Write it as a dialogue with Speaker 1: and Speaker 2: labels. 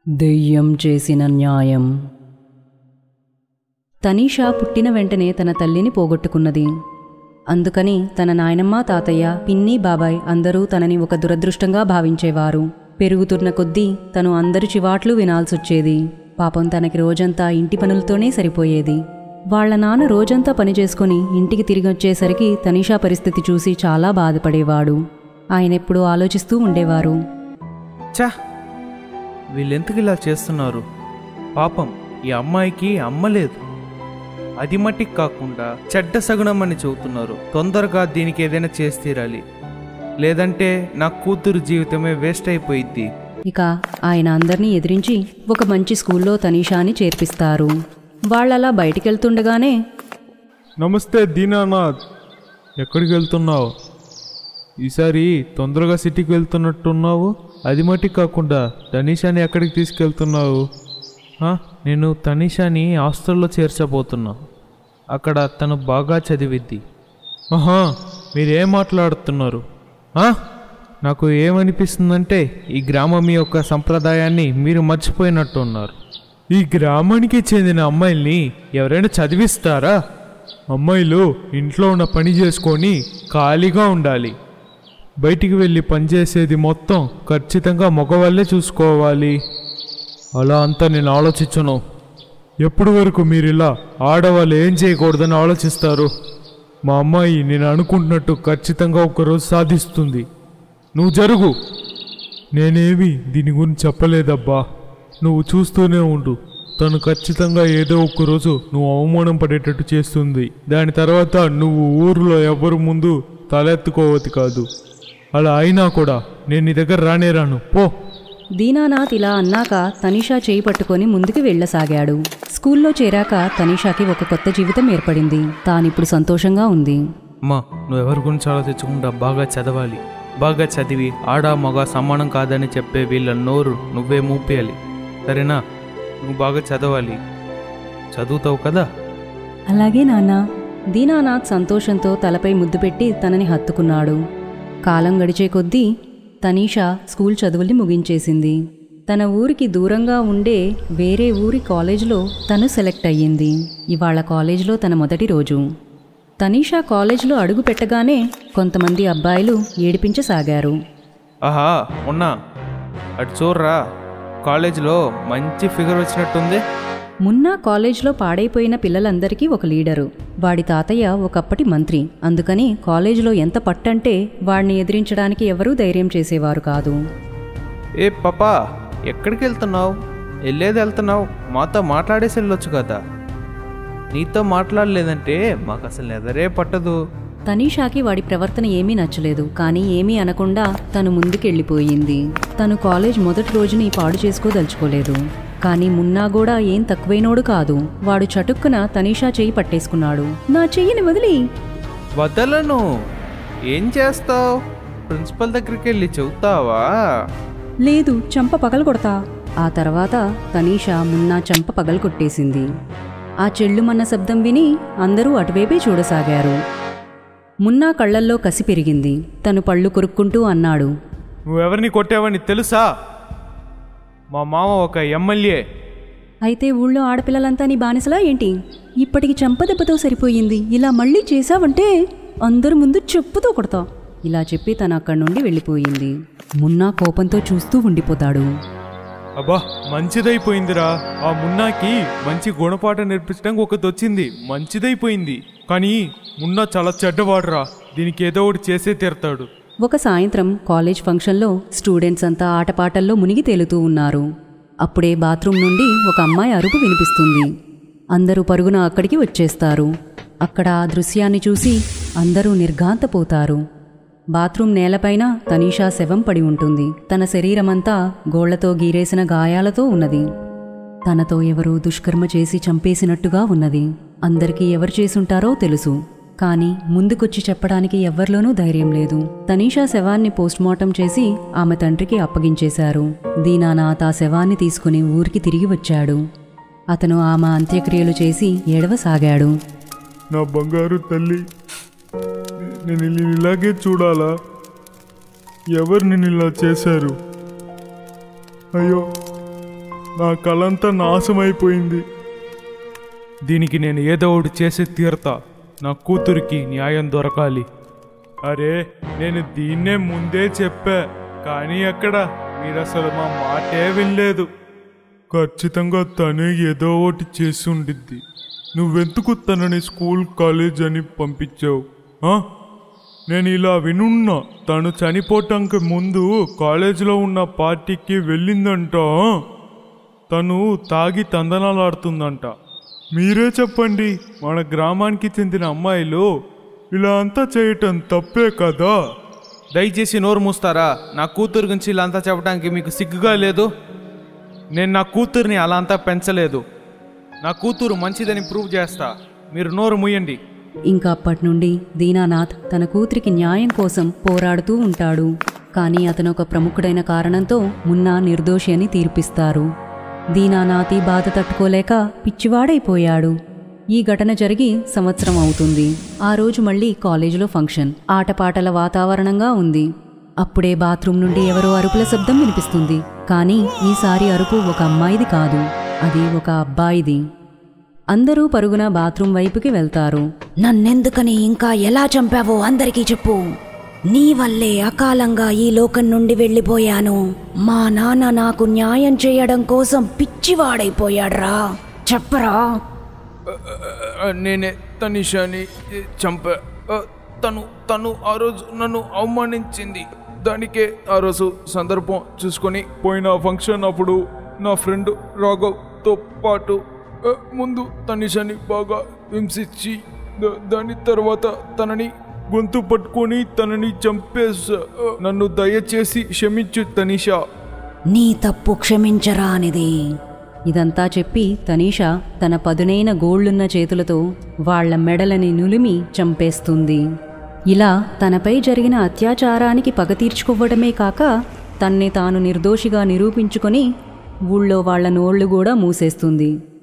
Speaker 1: దెయ్యం చేసిన న్యాయం తనీషా పుట్టిన వెంటనే తన తల్లిని పోగొట్టుకున్నది అందుకని తన నాయనమ్మ తాతయ్య పిన్ని బాబాయ్ అందరూ తనని ఒక దురదృష్టంగా భావించేవారు పెరుగుతున్న కొద్దీ తను అందరి చివాట్లు వినాల్సొచ్చేది పాపం తనకి రోజంతా ఇంటి పనులతోనే సరిపోయేది వాళ్ళ నాన్న రోజంతా పని చేసుకుని ఇంటికి తిరిగి వచ్చేసరికి తనీషా పరిస్థితి చూసి చాలా బాధపడేవాడు ఆయనెప్పుడూ ఆలోచిస్తూ ఉండేవారు
Speaker 2: చా వీళ్ళెందుకు ఇలా చేస్తున్నారు పాపం ఈ అమ్మాయికి అమ్మ లేదు అది మట్టికి కాకుండా చెడ్డ సగుణం అని చెబుతున్నారు తొందరగా దీనికి ఏదైనా చేసి తీరాలి లేదంటే నా కూతురు జీవితమే వేస్ట్ అయిపోయిద్ది
Speaker 1: ఇక ఆయన అందర్నీ ఎదిరించి ఒక మంచి స్కూల్లో తనీషాని చేర్పిస్తారు వాళ్ళలా బయటికెళ్తుండగానే
Speaker 3: నమస్తే దీనానాథ్ ఎక్కడికి వెళ్తున్నావు ఈసారి తొందరగా సిటీకి వెళ్తున్నట్టున్నావు అది మట్టి కాకుండా తనీషాని ఎక్కడికి తీసుకెళ్తున్నావు ఆ,
Speaker 2: నేను తనిషాని హాస్టల్లో చేర్చబోతున్నా అక్కడ తను బాగా చదివిద్ది
Speaker 3: ఆహా మీరేం మాట్లాడుతున్నారు
Speaker 2: ఆ? నాకు ఏమనిపిస్తుందంటే ఈ గ్రామం యొక్క సంప్రదాయాన్ని మీరు మర్చిపోయినట్టు ఉన్నారు
Speaker 3: ఈ గ్రామానికి చెందిన అమ్మాయిల్ని ఎవరైనా చదివిస్తారా అమ్మాయిలు ఇంట్లో ఉన్న పని చేసుకొని ఖాళీగా ఉండాలి బయటికి వెళ్ళి పనిచేసేది మొత్తం ఖచ్చితంగా మగవాళ్ళే చూసుకోవాలి అలా అంతా నేను ఆలోచించను ఎప్పటి వరకు మీరు ఇలా ఆడవాళ్ళు ఏం చేయకూడదని ఆలోచిస్తారు మా అమ్మాయి నేను అనుకుంటున్నట్టు ఖచ్చితంగా ఒకరోజు సాధిస్తుంది నువ్వు జరుగు నేనేమి దీని గురించి చెప్పలేదబ్బా నువ్వు చూస్తూనే ఉండు తను ఖచ్చితంగా ఏదో ఒక రోజు నువ్వు అవమానం పడేటట్టు చేస్తుంది దాని తర్వాత నువ్వు ఊరిలో ఎవరు ముందు తలెత్తుకోవద్దు కాదు అలా అయినా కూడా నేను నీ దగ్గర రానే రాను పో
Speaker 1: దీనానాథ్ ఇలా అన్నాక తనీషా చేయి పట్టుకొని ముందుకు వెళ్ళసాగాడు స్కూల్లో చేరాక తనీషాకి ఒక కొత్త జీవితం ఏర్పడింది తానిప్పుడు సంతోషంగా ఉంది
Speaker 2: అమ్మా నువ్వు ఎవరి గురించి ఆలోచించకుండా బాగా చదవాలి బాగా చదివి ఆడ మగ సమానం కాదని చెప్పే వీళ్ళ నోరు నువ్వే మూపేయాలి సరేనా నువ్వు బాగా చదవాలి చదువుతావు కదా
Speaker 1: అలాగే నాన్న దీనానాథ్ సంతోషంతో తలపై ముద్దు పెట్టి తనని హత్తుకున్నాడు కాలం గడిచే కొద్దీ తనీషా స్కూల్ చదువుల్ని ముగించేసింది తన ఊరికి దూరంగా ఉండే వేరే ఊరి కాలేజ్లో తను సెలెక్ట్ అయ్యింది ఇవాళ కాలేజ్లో తన మొదటి రోజు తనీషా కాలేజ్లో అడుగు పెట్టగానే కొంతమంది అబ్బాయిలు ఏడిపించసాగారు
Speaker 2: ఆహా ఉన్నా అటు చూడరా కాలేజీలో మంచి ఫిగర్ వచ్చినట్టుంది
Speaker 1: మున్నా కాలేజ్లో పాడైపోయిన పిల్లలందరికీ ఒక లీడరు వాడి తాతయ్య ఒకప్పటి మంత్రి అందుకని కాలేజీలో ఎంత పట్టంటే వాడిని ఎదిరించడానికి ఎవరూ ధైర్యం చేసేవారు కాదు
Speaker 2: ఏ పాపా ఎక్కడికి వెళ్తున్నావు వెళ్ళేది వెళ్తున్నావు మాతో మాట్లాడేసి వెళ్ళొచ్చు కదా నీతో మాట్లాడలేదంటే మాకు అసలు ఎదరే పట్టదు
Speaker 1: తనీషాకి వాడి ప్రవర్తన ఏమీ నచ్చలేదు కానీ ఏమీ అనకుండా తను ముందుకెళ్ళిపోయింది తను కాలేజ్ మొదటి రోజుని పాడు చేసుకోదలుచుకోలేదు కానీ మున్నా కూడా ఏం తక్కువైనోడు కాదు వాడు చటుక్కున తనీషా చెయ్యి పట్టేసుకున్నాడు నా చెయ్యిని వదిలి
Speaker 2: వదలను ఏం చేస్తావు ప్రిన్సిపల్ దగ్గరికి వెళ్ళి చెబుతావా
Speaker 1: లేదు చంప పగలగొడతా ఆ తర్వాత తనీషా మున్నా చంప పగలగొట్టేసింది ఆ చెళ్ళుమన్న శబ్దం విని అందరూ అటువైపే చూడసాగారు మున్నా కళ్ళల్లో కసి పెరిగింది తను పళ్ళు కొరుక్కుంటూ అన్నాడు
Speaker 3: నువ్వెవరిని కొట్టావని తెలుసా మా మామ ఒక ఎమ్మెల్యే
Speaker 1: అయితే ఊళ్ళో ఆడపిల్లలంతా నీ బానిసలా ఏంటి ఇప్పటికి చంపదెబ్బతో సరిపోయింది ఇలా మళ్ళీ చేశావంటే అందరి ముందు చెప్పుతో కొడతా ఇలా చెప్పి తను అక్కడి నుండి వెళ్ళిపోయింది మున్నా కోపంతో చూస్తూ ఉండిపోతాడు
Speaker 3: అబ్బా మంచిదైపోయిందిరా ఆ మున్నాకి మంచి గుణపాఠం నేర్పించడానికి ఒకటి వచ్చింది మంచిదైపోయింది కానీ మున్నా చాలా చెడ్డవాడురా దీనికి ఏదో ఒకటి చేసే తీరతాడు
Speaker 1: ఒక సాయంత్రం కాలేజ్ ఫంక్షన్లో స్టూడెంట్స్ అంతా ఆటపాటల్లో మునిగి తేలుతూ ఉన్నారు అప్పుడే బాత్రూమ్ నుండి ఒక అమ్మాయి అరుపు వినిపిస్తుంది అందరూ పరుగున అక్కడికి వచ్చేస్తారు అక్కడ ఆ దృశ్యాన్ని చూసి అందరూ నిర్ఘాంతపోతారు బాత్రూమ్ నేలపైన తనీషా శవం పడి ఉంటుంది తన శరీరమంతా గోళ్లతో గీరేసిన గాయాలతో ఉన్నది తనతో ఎవరో దుష్కర్మ చేసి చంపేసినట్టుగా ఉన్నది అందరికీ ఎవరు చేసుంటారో తెలుసు కానీ ముందుకొచ్చి చెప్పడానికి ఎవ్వరిలోనూ ధైర్యం లేదు తనీషా శవాన్ని పోస్ట్మార్టం చేసి ఆమె తండ్రికి అప్పగించేశారు దీనానాథ్ ఆ శవాన్ని తీసుకుని ఊరికి తిరిగి వచ్చాడు అతను ఆమె అంత్యక్రియలు చేసి ఏడవసాగాడు
Speaker 3: నా బంగారు తల్లి నేను నిన్ను ఇలాగే చూడాలా ఎవరు నిన్ను ఇలా చేశారు అయ్యో నా కళంతా నాశమైపోయింది
Speaker 2: దీనికి నేను ఏదో ఒకటి చేసి తీరతా నా కూతురికి న్యాయం దొరకాలి
Speaker 3: అరే నేను దీన్నే ముందే చెప్పా కానీ అక్కడ మీరు అసలు మా మాటే వినలేదు ఖచ్చితంగా తనే ఏదో ఒకటి చేసి ఉండిద్ది నువ్వెందుకు తనని స్కూల్ కాలేజ్ అని పంపించావు ఆ? నేను ఇలా వినున్నా తను చనిపోవటానికి ముందు కాలేజీలో ఉన్న పార్టీకి వెళ్ళిందంట ఆ? తను తాగి తందనాలాడుతుందంట మీరే చెప్పండి మన గ్రామానికి చెందిన అమ్మాయిలు ఇలా అంతా చేయటం తప్పే కదా
Speaker 2: దయచేసి నోరు మూస్తారా నా కూతురు గురించి ఇలా అంతా చెప్పడానికి మీకు సిగ్గుగా లేదు నేను నా కూతుర్ని అలా అంతా పెంచలేదు నా కూతురు మంచిదని ప్రూవ్ చేస్తా మీరు నోరు మూయండి
Speaker 1: ఇంకా అప్పటి నుండి దీనానాథ్ తన కూతురికి న్యాయం కోసం పోరాడుతూ ఉంటాడు కానీ అతను ఒక ప్రముఖుడైన కారణంతో మున్నా నిర్దోషి అని తీర్పిస్తారు దీనానాథ్ ఈ బాధ తట్టుకోలేక పిచ్చివాడైపోయాడు ఈ ఘటన జరిగి సంవత్సరం అవుతుంది ఆ రోజు మళ్ళీ కాలేజీలో ఫంక్షన్ ఆటపాటల వాతావరణంగా ఉంది అప్పుడే బాత్రూమ్ నుండి ఎవరో అరుపుల శబ్దం వినిపిస్తుంది కానీ ఈసారి అరుపు ఒక అమ్మాయిది కాదు అది ఒక అబ్బాయిది అందరూ పరుగున బాత్రూం వైపుకి వెళ్తారు
Speaker 4: నన్నెందుకని ఇంకా ఎలా చంపావో అందరికీ చెప్పు నీ వల్లే అకాలంగా ఈ లోకం నుండి వెళ్ళిపోయాను మా నాన్న నాకు న్యాయం చేయడం కోసం పిచ్చివాడైపోయాడ్రా చెప్పరా
Speaker 2: నేనే తనిషాని చంప తను తను ఆ రోజు నన్ను అవమానించింది దానికే ఆ రోజు సందర్భం చూసుకొని
Speaker 3: పోయిన ఫంక్షన్ అప్పుడు నా ఫ్రెండ్ రాఘవ్తో పాటు ఆ, ముందు తనిషని బాగా హింసించి ద- దాని తర్వాత తనని గొంతు పట్టుకొని తనని చంపేసా ఆ, నన్ను దయచేసి క్షమించు తనిషా
Speaker 4: నీ తప్పు క్షమించరా అనేది
Speaker 1: ఇదంతా చెప్పి తనీషా తన పదునైన గోళ్లున్న చేతులతో వాళ్ళ మెడలని నులిమి చంపేస్తుంది ఇలా తనపై జరిగిన అత్యాచారానికి పగ తీర్చుకోవడమే కాక తన్ని తాను నిర్దోషిగా నిరూపించుకొని ఊళ్ళో వాళ్ళ నోళ్లు కూడా మూసేస్తుంది